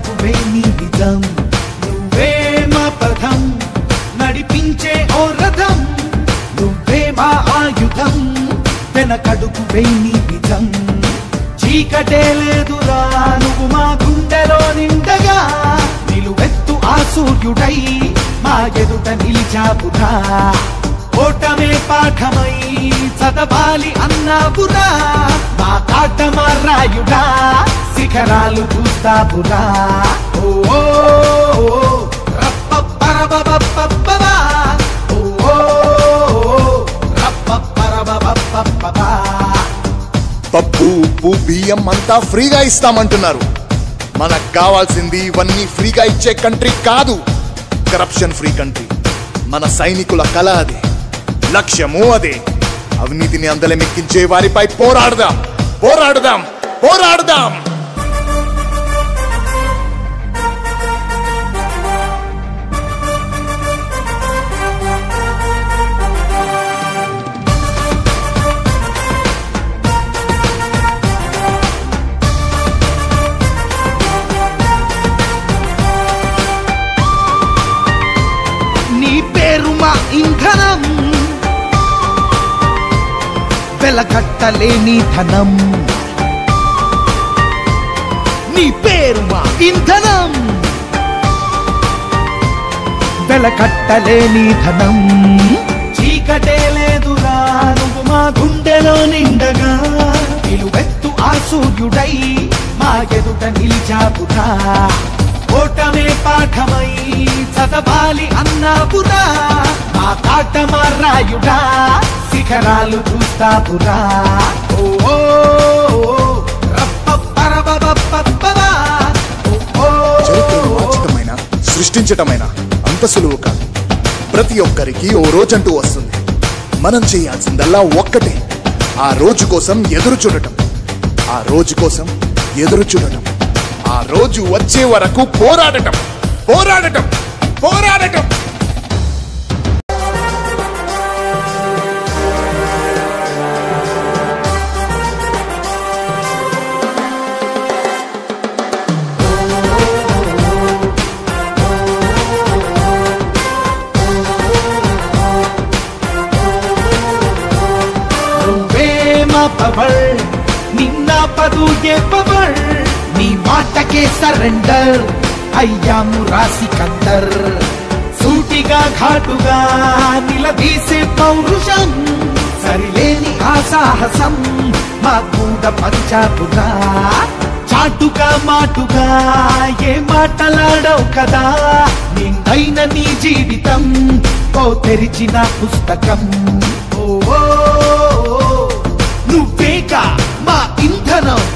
కడుపువే నీ నిజం నువ్వే మా పథం నడిపించే ఓ రథం నువ్వే మా ఆయుధం వెనకడుగువే నీ నిజం చీకటే లేదురా నువ్వు మా గుండెలో నిండగా నిలువెత్తు ఆ సూర్యుడై మా ఎదుట నిలిచాపురా ఓటమే పాఠమై చదవాలి అన్నాపురా మా కాటమా రాయుడా శిఖరాలు చూస్తాపురా ఓ ఓ, ఓ, రప్పప్పరబబప్పబ్బబా. ఓ ఓ, ఓ, రప్పప్పరబబప్పబ్బబా. పప్పు ఉప్పు బియ్యం అంతా ఫ్రీగా ఇస్తామంటున్నారు మనకు కావాల్సింది ఇవన్నీ ఫ్రీగా ఇచ్చే కంట్రీ కాదు కరప్షన్ ఫ్రీ కంట్రీ మన సైనికుల కళ అదే లక్ష్యము అదే అవినీతిని అందలమెక్కించే వారిపై పోరాడదాం పోరాడదాం పోరాడదాం నీ పేరు మా ఇంధనం వెలకట్టలేని ధనం నీ పేరు మా ఇంధనం వెలకట్టలేని ధనం చీకటే లేదురా నువ్వు మా గుండెలో నిండగా నిలువెత్తు ఆ సూర్యుడై మా ఎదుట నిలిచాపురా ఓటమే పాఠమై చదవాలి అన్నాపురా మా కాటమా రాయుడా శిఖరాలు చూస్తాపురా ఓ ఓ, ఓ, రప్పప్పరబబప్పబ్బబా. ఓ, ఓ, చరిత్రను మార్చటమైన సృష్టించటమైన అంత సులువు కాదు ప్రతి ఒక్కరికి ఓ రోజంటూ వస్తుంది మనం చేయాల్సిందల్లా ఒక్కటే ఆ రోజు కోసం ఎదురు చూడటం ఆ రోజు కోసం ఎదురు చూడటం ఆ రోజు వచ్చే వరకు పోరాడటం పోరాడటం పోరాడటం నువ్వే మా పవర్ నిన్న పదు ఏ పవర్ నీ మాటకే సరెండర్ అయ్యాము రాసి కందర్ సూటిగా ఘాటుగా నిలదీసే పౌరుషం సరిలేని ఆ సాహసం మా కూడా పంచాపురా చాటుగా మాటుగా ఏ మాటలాడవు కదా నిండైన నీ జీవితం ఓ తెరిచిన పుస్తకం ఓ ఓ, ఓ, నువ్వేగా మా ఇంధనం